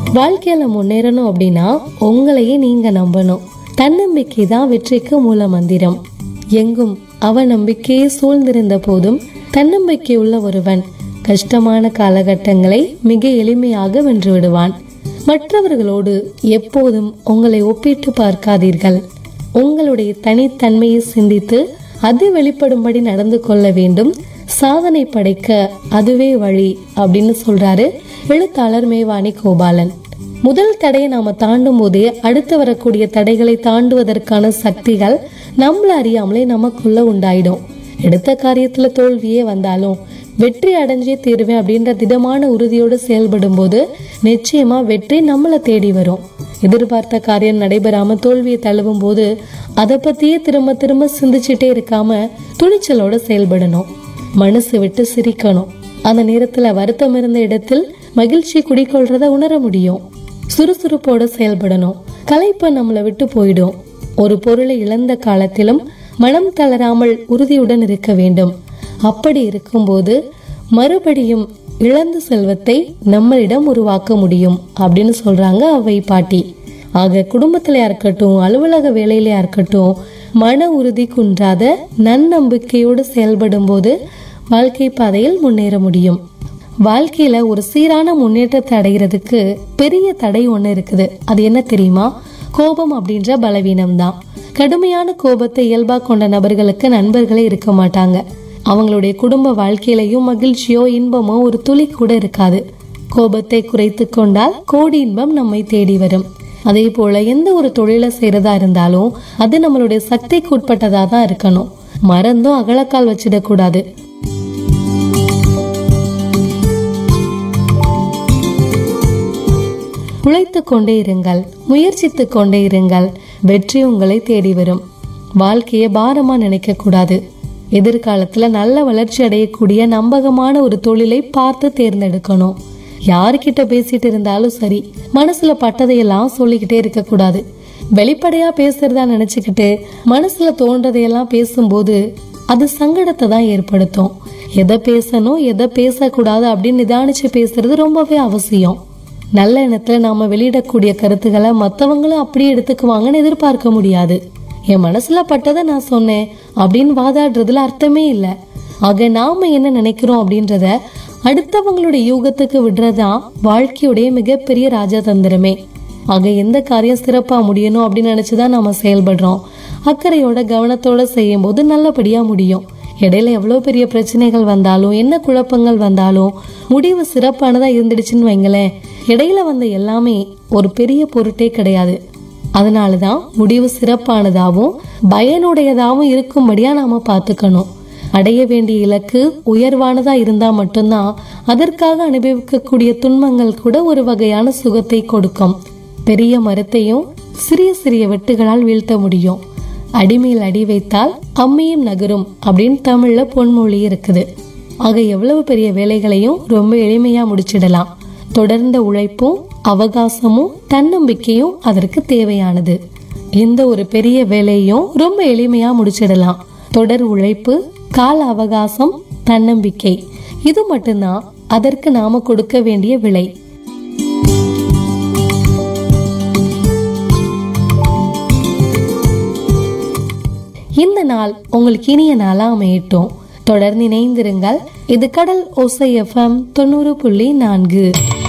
வாழ்க்கையில முன்னேறணும் அப்படின்னா உங்களையே நீங்க நம்பணும் தன்னம்பிக்கை தான் வெற்றிக்கு மூல மந்திரம் எங்கும் அவநம்பிக்கையே சூழ்ந்திருந்த போதும் தன்னம்பிக்கை உள்ள ஒருவன் கஷ்டமான காலகட்டங்களை மிக எளிமையாக வென்று விடுவான் மற்றவர்களோடு எப்போதும் உங்களை ஒப்பிட்டு பார்க்காதீர்கள் உங்களுடைய தனித்தன்மையை சிந்தித்து அது வெளிப்படும்படி நடந்து கொள்ள வேண்டும் சாதனை படைக்க அதுவே வழி அப்படின்னு சொல்றாரு எழுத்தாளர் மேவானி கோபாலன் முதல் தடையை நாம தாண்டும் போதே அடுத்து வரக்கூடிய தடைகளை தாண்டுவதற்கான சக்திகள் நம்மள அறியாமலே நமக்குள்ள உண்டாயிடும் எடுத்த காரியத்துல தோல்வியே வந்தாலும் வெற்றி அடைஞ்சே தீருவேன் அப்படின்ற திடமான உறுதியோடு செயல்படும் போது நிச்சயமா வெற்றி நம்மளை தேடி வரும் எதிர்பார்த்த காரியம் நடைபெறாம தோல்வியை தழுவும் போது அதை பத்தியே திரும்ப திரும்ப சிந்திச்சுட்டே இருக்காம துணிச்சலோட செயல்படணும் மனசு விட்டு சிரிக்கணும் அந்த நேரத்துல வருத்தம் இருந்த இடத்தில் மகிழ்ச்சி குடிக்கொள்றத உணர முடியும் சுறுசுறுப்போட செயல்படணும் களைப்பு நம்மளை விட்டு போயிடும் ஒரு பொருளை இழந்த காலத்திலும் மனம் தளராமல் உறுதியுடன் இருக்க வேண்டும் அப்படி இருக்கும்போது மறுபடியும் இழந்த செல்வத்தை நம்மளிடம் உருவாக்க முடியும் அப்படின்னு சொல்றாங்க அவை பாட்டி ஆக குடும்பத்திலயா இருக்கட்டும் அலுவலக வேலையிலயா இருக்கட்டும் மன உறுதி குன்றாத நன்னம்பிக்கையோடு செயல்படும் போது வாழ்க்கை பாதையில் முன்னேற முடியும் வாழ்க்கையில ஒரு சீரான முன்னேற்றத்தை அடைகிறதுக்கு பெரிய தடை ஒண்ணு இருக்குது அது என்ன தெரியுமா கோபம் அப்படின்ற பலவீனம் தான் கடுமையான கோபத்தை இயல்பா கொண்ட நபர்களுக்கு நண்பர்களே இருக்க மாட்டாங்க அவங்களுடைய குடும்ப வாழ்க்கையிலையும் மகிழ்ச்சியோ இன்பமோ ஒரு துளி கூட இருக்காது கோபத்தை குறைத்து கொண்டால் கோடி இன்பம் நம்மை தேடி வரும் அதே போல எந்த ஒரு தொழிலை செய்யறதா இருந்தாலும் அது நம்மளுடைய சக்திக்கு உட்பட்டதா தான் இருக்கணும் மறந்தும் அகலக்கால் வச்சிடக்கூடாது உழைத்து கொண்டே இருங்கள் முயற்சித்து கொண்டே இருங்கள் வெற்றி உங்களை தேடி வரும் வாழ்க்கையை பாரமா நினைக்க கூடாது எதிர்காலத்துல நல்ல வளர்ச்சி அடையக்கூடிய நம்பகமான ஒரு தொழிலை பார்த்து தேர்ந்தெடுக்கணும் யார்கிட்ட பேசிட்டு இருந்தாலும் சரி மனசுல பட்டதையெல்லாம் சொல்லிக்கிட்டே இருக்க கூடாது வெளிப்படையா பேசுறதா நினைச்சுக்கிட்டு மனசுல தோன்றதையெல்லாம் பேசும்போது அது சங்கடத்தை தான் ஏற்படுத்தும் எதை பேசணும் எதை பேசக்கூடாது அப்படின்னு நிதானிச்சு பேசுறது ரொம்பவே அவசியம் நல்ல எண்ணத்துல நாம வெளியிடக்கூடிய கருத்துக்களை மத்தவங்களும் அப்படியே எடுத்துக்குவாங்கன்னு எதிர்பார்க்க முடியாது என் மனசுல பட்டதை நான் சொன்னேன் அப்படின்னு வாதாடுறதுல அர்த்தமே இல்லை ஆக நாம என்ன நினைக்கிறோம் அப்படின்றத அடுத்தவங்களுடைய யூகத்துக்கு விடுறதுதான் வாழ்க்கையுடைய மிகப்பெரிய ராஜதந்திரமே ஆக எந்த காரியம் சிறப்பா முடியணும் அப்படின்னு நினைச்சுதான் நாம செயல்படுறோம் அக்கறையோட கவனத்தோட செய்யும் போது நல்லபடியா முடியும் இடையில எவ்வளவு பெரிய பிரச்சனைகள் வந்தாலும் என்ன குழப்பங்கள் வந்தாலும் முடிவு சிறப்பானதா இருந்துடுச்சுன்னு வைங்களேன் இடையில வந்த எல்லாமே ஒரு பெரிய பொருட்டே கிடையாது அதனாலதான் முடிவு சிறப்பானதாகவும் பயனுடையதாகவும் இருக்கும்படியா நாம பார்த்துக்கணும் அடைய வேண்டிய இலக்கு உயர்வானதா இருந்தா மட்டும்தான் அதற்காக அனுபவிக்கக்கூடிய துன்பங்கள் கூட ஒரு வகையான சுகத்தை கொடுக்கும் பெரிய மரத்தையும் சிறிய சிறிய வெட்டுகளால் வீழ்த்த முடியும் அடிமேல் அடி வைத்தால் அம்மியும் நகரும் அப்படின்னு தமிழ்ல பொன்மொழி இருக்குது ஆக எவ்வளவு பெரிய வேலைகளையும் ரொம்ப எளிமையா முடிச்சிடலாம் தொடர்ந்த உழைப்பும் அவகாசமும் தன்னம்பிக்கையும் அதற்கு தேவையானது எந்த ஒரு பெரிய வேலையும் ரொம்ப எளிமையா முடிச்சிடலாம் தொடர் உழைப்பு கால அவகாசம் தன்னம்பிக்கை இது மட்டும்தான் அதற்கு நாம கொடுக்க வேண்டிய விலை இந்த நாள் உங்களுக்கு இனிய நாளா அமையட்டும் தொடர்ந்து இணைந்திருங்கள் இது கடல் ஓசை எஃப்எம் தொண்ணூறு புள்ளி நான்கு